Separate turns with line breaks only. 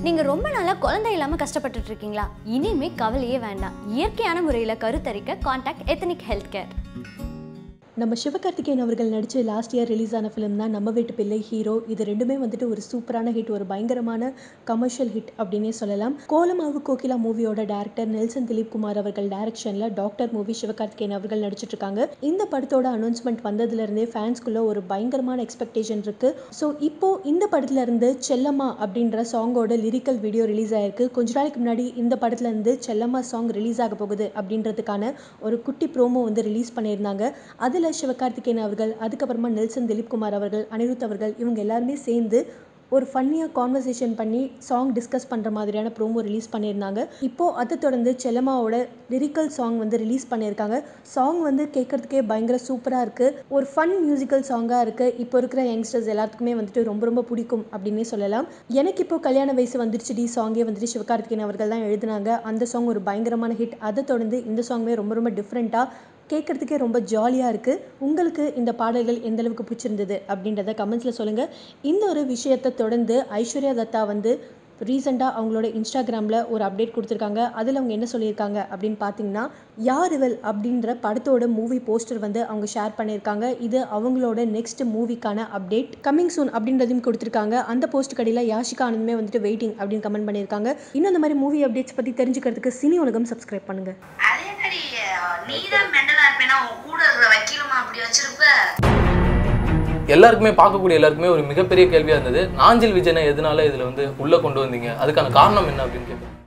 நீங்கள் ரொம்ப நாளாக குழந்தை இல்லாமல் கஷ்டப்பட்டுட்டு இருக்கீங்களா இனிமே கவலையே வேண்டாம் இயற்கையான முறையில் கருத்தரிக்க காண்டாக்ட் எத்தனிக் ஹெல்த் கேர்
நம்ம சிவகார்த்திகேயன் அவர்கள் நடித்து லாஸ்ட் இயர் ரிலீஸ் ஆன ஃபிலிம் தான் நம்ம வீட்டு பிள்ளை ஹீரோ இது ரெண்டுமே வந்துட்டு ஒரு சூப்பரான ஹிட் ஒரு பயங்கரமான கமர்ஷியல் ஹிட் அப்படின்னே சொல்லலாம் கோலமாவு கோகிலா மூவியோட டேரக்டர் நெல்சன் திலீப் குமார் அவர்கள் டைரக்ஷனில் டாக்டர் மூவி சிவகார்த்திகேயன் அவர்கள் நடிச்சிட்டு இருக்காங்க இந்த படத்தோட அனௌன்ஸ்மெண்ட் வந்ததுலேருந்தே ஃபேன்ஸ்குள்ள ஒரு பயங்கரமான எக்ஸ்பெக்டேஷன் இருக்கு ஸோ இப்போ இந்த படத்துல இருந்து செல்லம்மா அப்படின்ற சாங்கோட லிரிக்கல் வீடியோ ரிலீஸ் ஆயிருக்கு கொஞ்ச நாளைக்கு முன்னாடி இந்த படத்துல இருந்து செல்லம்மா சாங் ரிலீஸ் ஆக போகுது அப்படின்றதுக்கான ஒரு குட்டி ப்ரோமோ வந்து ரிலீஸ் பண்ணியிருந்தாங்க அதில் சிவகார்த்திகேயன் அவர்கள் அதுக்கப்புறமா நெல்சன் திலீப் குமார் அவர்கள் அனிருத் அவர்கள் இவங்க எல்லாருமே சேர்ந்து ஒரு ஃபன்னியாக கான்வர்சேஷன் பண்ணி சாங் டிஸ்கஸ் பண்ணுற மாதிரியான ப்ரோமோ ரிலீஸ் பண்ணியிருந்தாங்க இப்போது அதை தொடர்ந்து செல்லம்மாவோட லிரிக்கல் சாங் வந்து ரிலீஸ் பண்ணியிருக்காங்க சாங் வந்து கேட்குறதுக்கே பயங்கர சூப்பராக இருக்குது ஒரு ஃபன் மியூசிக்கல் சாங்காக இருக்குது இப்போ இருக்கிற யங்ஸ்டர்ஸ் எல்லாத்துக்குமே வந்துட்டு ரொம்ப ரொம்ப பிடிக்கும் அப்படின்னே சொல்லலாம் எனக்கு இப்போ கல்யாண வயசு வந்துருச்சு டி சாங்கே வந்துட்டு சிவகார்த்திகேயன் அவர்கள் தான் எழுதினாங்க அந்த சாங் ஒரு பயங்கரமான ஹிட் அதை தொடர்ந்து இந்த சாங்குமே ரொம்ப ரொம்ப டிஃப்ரெண்ட்டாக கேட்குறதுக்கே ரொம்ப ஜாலியாக இருக்குது உங்களுக்கு இந்த பாடல்கள் எந்த அளவுக்கு பிடிச்சிருந்தது அப்படின்றத கமெண்ட்ஸில் சொல்லுங்கள் இந்த ஒரு விஷயத்தை தொடர்ந்து ஐஸ்வர்யா தத்தா வந்து ரீசெண்டாக அவங்களோட இன்ஸ்டாகிராமில் ஒரு அப்டேட் கொடுத்துருக்காங்க அதில் அவங்க என்ன சொல்லியிருக்காங்க அப்படின்னு பார்த்தீங்கன்னா யார் இவள் அப்படின்ற படத்தோட மூவி போஸ்டர் வந்து அவங்க ஷேர் பண்ணியிருக்காங்க இது அவங்களோட நெக்ஸ்ட் மூவிக்கான அப்டேட் கம்மிங் சூன் அப்படின்றதையும் கொடுத்துருக்காங்க அந்த போஸ்ட் கடையில் யாஷிகா ஆனந்துமே வந்துட்டு வெயிட்டிங் அப்படின்னு கமெண்ட் பண்ணியிருக்காங்க இன்னும் இந்த மாதிரி மூவி அப்டேட்ஸ் பற்றி தெரிஞ்சுக்கிறதுக்கு சினி உலகம் சப்ஸ்கிரைப் பண்ணுங்கள்
அதே மாதிரி நீதான் மெண்டலா இருப்பேனா உன் கூட இருக்கிற வக்கீலுமா அப்படி வச்சிருப்ப
எல்லாருக்குமே பார்க்கக்கூடிய எல்லாருக்குமே ஒரு மிகப்பெரிய கேள்வியாக இருந்தது நாஞ்சில் விஜயனை எதனால இதில் வந்து உள்ளே கொண்டு வந்தீங்க அதுக்கான காரணம் என்ன அப்படின்னு கேட்பேன்